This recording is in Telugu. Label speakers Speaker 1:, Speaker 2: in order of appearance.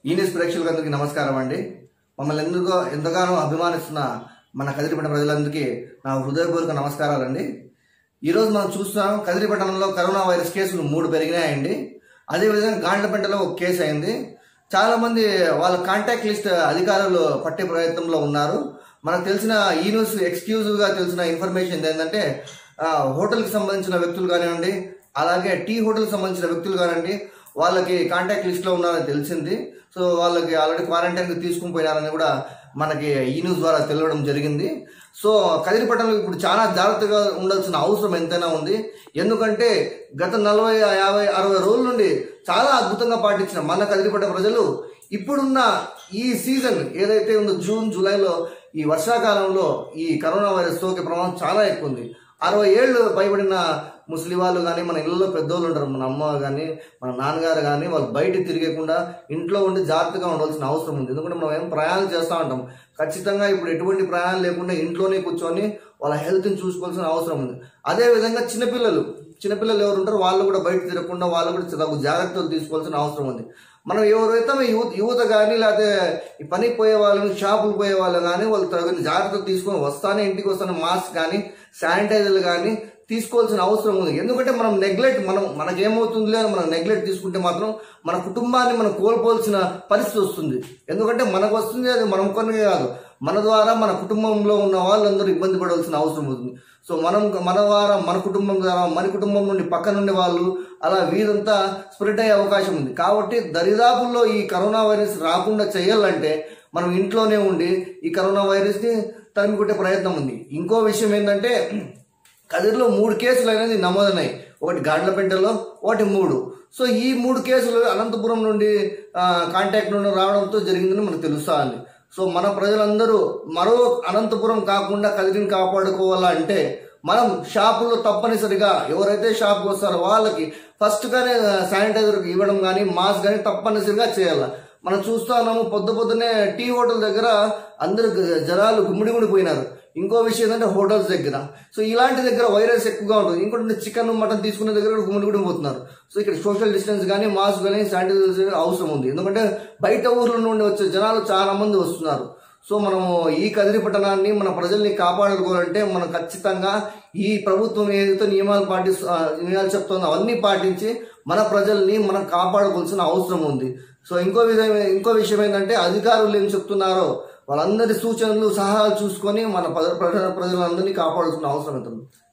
Speaker 1: ఈ న్యూస్ ప్రేక్షకులందరికీ నమస్కారం అండి మమ్మల్ని ఎందుకో ఎంతగానో అభిమానిస్తున్న మన కదిరిపట్నం ప్రజలందరికీ నా హృదయపూర్వక నమస్కారాలండి ఈరోజు మనం చూస్తున్నాం కదిరిపట్నంలో కరోనా వైరస్ కేసులు మూడు పెరిగినాయండి అదేవిధంగా గాండ్లపెంటలో ఒక కేసు అయింది చాలా మంది వాళ్ళ కాంటాక్ట్ లిస్ట్ అధికారులు పట్టే ప్రయత్నంలో ఉన్నారు మనకు తెలిసిన ఈ న్యూస్ ఎక్స్క్లూజివ్ గా తెలిసిన ఇన్ఫర్మేషన్ ఏంటంటే ఆ, హోటల్కి సంబంధించిన వ్యక్తులు కానివ్వండి అలాగే టీ హోటల్కి సంబంధించిన వ్యక్తులు కానివ్వండి వాళ్ళకి కాంటాక్ట్ లిస్ట్ లో ఉన్నారని తెలిసింది సో వాళ్ళకి ఆల్రెడీ క్వారంటైన్ తీసుకుని పోయినారని కూడా మనకి ఈ న్యూస్ ద్వారా తెలియడం జరిగింది సో కదిరిపట్నంలో ఇప్పుడు చాలా జాగ్రత్తగా ఉండాల్సిన అవసరం ఎంతైనా ఉంది ఎందుకంటే గత నలభై యాభై అరవై రోజుల నుండి చాలా అద్భుతంగా పాటించిన మన కదిరిపట్నం ప్రజలు ఇప్పుడున్న ఈ సీజన్ ఏదైతే ఉందో జూన్ జూలైలో ఈ వర్షాకాలంలో ఈ కరోనా వైరస్ సోకే ప్రమాదం చాలా ఎక్కువ ఉంది అరవై ఏళ్ళు పైబడిన ముస్లిం వాళ్ళు కానీ మన ఇళ్ళలో పెద్దోళ్ళు ఉంటారు మన అమ్మ కానీ మన నాన్నగారు కానీ వాళ్ళు బయట తిరిగకుండా ఇంట్లో ఉండి జాగ్రత్తగా ఉండవలసిన అవసరం ఉంది ఎందుకంటే మనం ఏం ప్రయాణం చేస్తూ ఉంటాం ఖచ్చితంగా ఇప్పుడు ఎటువంటి ప్రయాణం లేకుండా ఇంట్లోనే కూర్చొని వాళ్ళ హెల్త్ని చూసుకోవాల్సిన అవసరం ఉంది అదే విధంగా చిన్నపిల్లలు చిన్నపిల్లలు ఎవరు ఉంటారో వాళ్ళు కూడా బయట తిరగకుండా వాళ్ళు కూడా తగు జాగ్రత్తలు తీసుకోవాల్సిన అవసరం ఉంది మనం ఎవరైతే యువత యువత కానీ లేకపోతే ఈ పనికి పోయే వాళ్ళని షాపులు పోయే వాళ్ళు కానీ వాళ్ళు తగిన జాగ్రత్తలు తీసుకొని వస్తానే ఇంటికి వస్తానే మాస్క్ కానీ శానిటైజర్లు కానీ తీసుకోవాల్సిన అవసరం ఉంది ఎందుకంటే మనం నెగ్లెక్ట్ మనం మనకేమవుతుంది అని మనం నెగ్లెక్ట్ తీసుకుంటే మాత్రం మన కుటుంబాన్ని మనం కోల్పోవాల్సిన పరిస్థితి వస్తుంది ఎందుకంటే మనకు వస్తుంది అది మనం కొన్ని కాదు మన ద్వారా మన కుటుంబంలో ఉన్న వాళ్ళందరూ ఇబ్బంది పడవలసిన అవసరం ఉంటుంది సో మనం మన ద్వారా మన కుటుంబం ద్వారా మన కుటుంబం నుండి పక్క నుండి వాళ్ళు అలా వీరంతా స్ప్రెడ్ అయ్యే అవకాశం ఉంది కాబట్టి దరిదాపుల్లో ఈ కరోనా వైరస్ రాకుండా చేయాలంటే మనం ఇంట్లోనే ఉండి ఈ కరోనా వైరస్ని తరిమికొట్టే ప్రయత్నం ఉంది ఇంకో విషయం ఏంటంటే కదిరిలో మూడు కేసులు అనేది నమోదైనాయి ఒకటి గాడ్లపెంటలో ఒకటి మూడు సో ఈ మూడు కేసులు అనంతపురం నుండి ఆ, కాంటాక్ట్ నుండి రావడంతో జరిగిందని మనకు తెలుస్తుంది సో మన ప్రజలందరూ మరో అనంతపురం కాకుండా కదిరిని కాపాడుకోవాలంటే మనం షాపుల్లో తప్పనిసరిగా ఎవరైతే షాప్కి వస్తారో వాళ్ళకి ఫస్ట్ గానే శానిటైజర్ ఇవ్వడం కానీ మాస్క్ కానీ తప్పనిసరిగా చేయాలి మనం చూస్తా ఉన్నాము పొద్దు పొద్దునే టీ హోటల్ దగ్గర అందరు గ- జనాలు గుమ్మిడి గుడిపోయినారు ఇంకో విషయం ఏంటంటే హోటల్స్ దగ్గర సో ఇలాంటి దగ్గర వైరస్ ఎక్కువగా ఉంటుంది ఇంకోటి చికెన్ మటన్ తీసుకునే దగ్గర కూడా గుమ్మిడి గుడి పోతున్నారు సో ఇక్కడ సోషల్ డిస్టెన్స్ కానీ మాస్క్ కానీ శానిటైజర్ అవసరం ఉంది ఎందుకంటే బయట ఊర్ల నుండి వచ్చే జనాలు చాలా మంది వస్తున్నారు సో మనము ఈ కదిరి పట్టణాన్ని మన ప్రజల్ని కాపాడుకోవాలంటే మనం ఖచ్చితంగా ఈ ప్రభుత్వం ఏదైతే నియమాలు పాటిస్తూ ఆ, నియమాలు చెప్తుందో అవన్నీ పాటించి మన ప్రజల్ని మనం కాపాడుకోవాల్సిన అవసరం ఉంది సో ఇంకో విధం ఇంకో విషయం ఏంటంటే అధికారులు ఏం చెప్తున్నారో వాళ్ళందరి సూచనలు సలహాలు చూసుకొని మన ప్రజ- ప్రజలందరినీ కాపాడుతున్న అవసరం ఉంటుంది